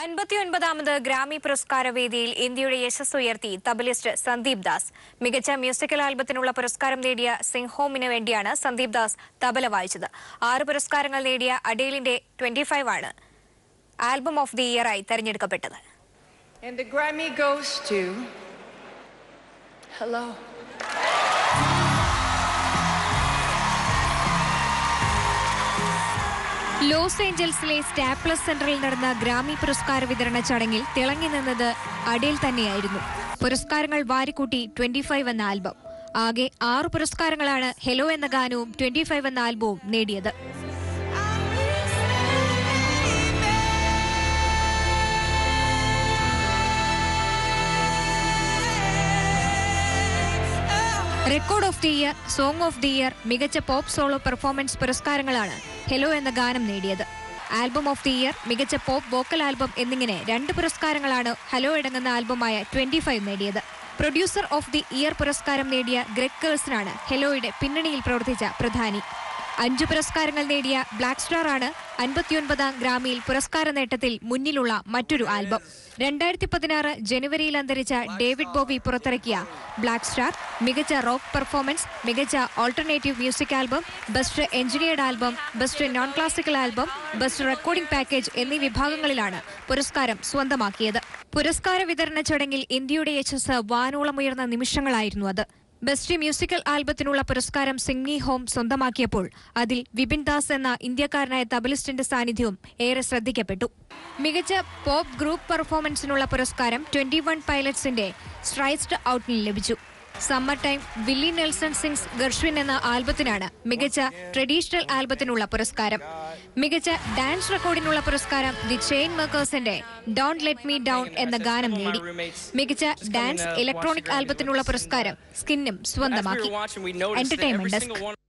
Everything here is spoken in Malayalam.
അൻപത്തിയൊൻപതാമത് ഗ്രാമി പുരസ്കാര വേദിയിൽ ഇന്ത്യയുടെ യശസ് ഉയർത്തി തബലിസ്റ്റ് സന്ദീപ് ദാസ് മികച്ച മ്യൂസിക്കൽ ആൽബത്തിനുള്ള പുരസ്കാരം നേടിയ സിംഹോമിന് വേണ്ടിയാണ് സന്ദീപ് ദാസ് തബല വായിച്ചത് ആറ് പുരസ്കാരങ്ങൾ നേടിയ അഡേലിന്റെ ട്വന്റി ഫൈവ് ആണ് ആൽബം ഓഫ് ദി ഇയറായി തെരഞ്ഞെടുക്കപ്പെട്ടത് And the Grammy goes to. Hello. ലോസ് ഏഞ്ചൽസിലെ സ്റ്റാപ്ലസ് സെന്ററിൽ നടന്ന ഗ്രാമി പുരസ്കാര വിതരണ ചടങ്ങിൽ തിളങ്ങി നിന്നത് അഡേൽ തന്നെയായിരുന്നു പുരസ്കാരങ്ങൾ വാരിക്കൂട്ടി ട്വന്റി ഫൈവ് എന്ന ആൽബം ആകെ ആറ് പുരസ്കാരങ്ങളാണ് ഹെലോ എന്ന ഗാനവും ട്വന്റി ഫൈവ് എന്ന ആൽബവും നേടിയത് record of the year song of the year മികച്ച പോപ്പ് സോളോ പെർഫോമൻസ് പുരസ്കാരങ്ങളാണ് ഹെലോ എന്ന ഗാനം നേടിയത് ആൽബം ഓഫ് ദി ഇയർ മികച്ച പോപ്പ് വോക്കൽ ആൽബം എന്നിങ്ങനെ രണ്ട് പുരസ്കാരങ്ങളാണ് ഹലോ അടങ്ങുന്ന ആൽബമായ ട്വന്റി ഫൈവ് നേടിയത് പ്രൊഡ്യൂസർ ഓഫ് ദി ഇയർ പുരസ്കാരം നേടിയ ഗ്രെഗ് കേഴ്സനാണ് ഹെലോയുടെ പിന്നണിയിൽ പ്രവർത്തിച്ച പ്രധാനി അഞ്ചു പുരസ്കാരങ്ങൾ നേടിയ ബ്ലാക്ക് സ്റ്റാർ ആണ് അൻപത്തിയൊൻപതാം ഗ്രാമിയിൽ പുരസ്കാര നേട്ടത്തിൽ മുന്നിലുള്ള മറ്റൊരു ആൽബം രണ്ടായിരത്തി പതിനാറ് ജനുവരിയിൽ അന്തരിച്ച ഡേവിഡ് ബോബി പുറത്തിറക്കിയ ബ്ലാക്ക് സ്റ്റാർ മികച്ച റോക്ക് പെർഫോമൻസ് മികച്ച alternative music album best engineered album best non classical album best recording package എന്നീ വിഭാഗങ്ങളിലാണ് പുരസ്കാരം സ്വന്തമാക്കിയത് പുരസ്കാര വിതരണ ചടങ്ങിൽ ഇന്ത്യയുടെ യശസ് വാനോളമുയർന്ന നിമിഷങ്ങളായിരുന്നു അത് ബെസ്റ്റ് മ്യൂസിക്കൽ ആൽബത്തിനുള്ള പുരസ്കാരം സിംഗി ഹോം സ്വന്തമാക്കിയപ്പോൾ അതിൽ വിപിൻ ദാസ് എന്ന ഇന്ത്യക്കാരനായ തബലിസ്റ്റിന്റെ സാന്നിധ്യവും ഏറെ ശ്രദ്ധിക്കപ്പെട്ടു മികച്ച പോപ്പ് ഗ്രൂപ്പ് പെർഫോമൻസിനുള്ള പുരസ്കാരം ട്വന്റി വൺ പൈലറ്റ്സിന്റെ സ്ട്രൈസ്ഡ് ഔട്ടിന് ലഭിച്ചു summertime Willie Nelson sings Gershwin എന്ന ആൽബത്തിനാണ് മികച്ച ട്രഡീഷണൽ ആൽബത്തിനുള്ള പുരസ്കാരം മികച്ച ഡാൻസ് റെക്കോർഡിനുള്ള പുരസ്കാരം ദി ചെയിൻ വർക്കേഴ്സിന്റെ ഡോണ്ട് ലെറ്റ് മീ ഡൗൺ എന്ന ഗാനം നേടി മികച്ച ഡാൻസ് ഇലക്ട്രോണിക് ആൽബത്തിനുള്ള പുരസ്കാരം സ്കിന്നും സ്വന്തമാക്കി എന്റർടൈൻമെന്റ് ഡെസ്ക്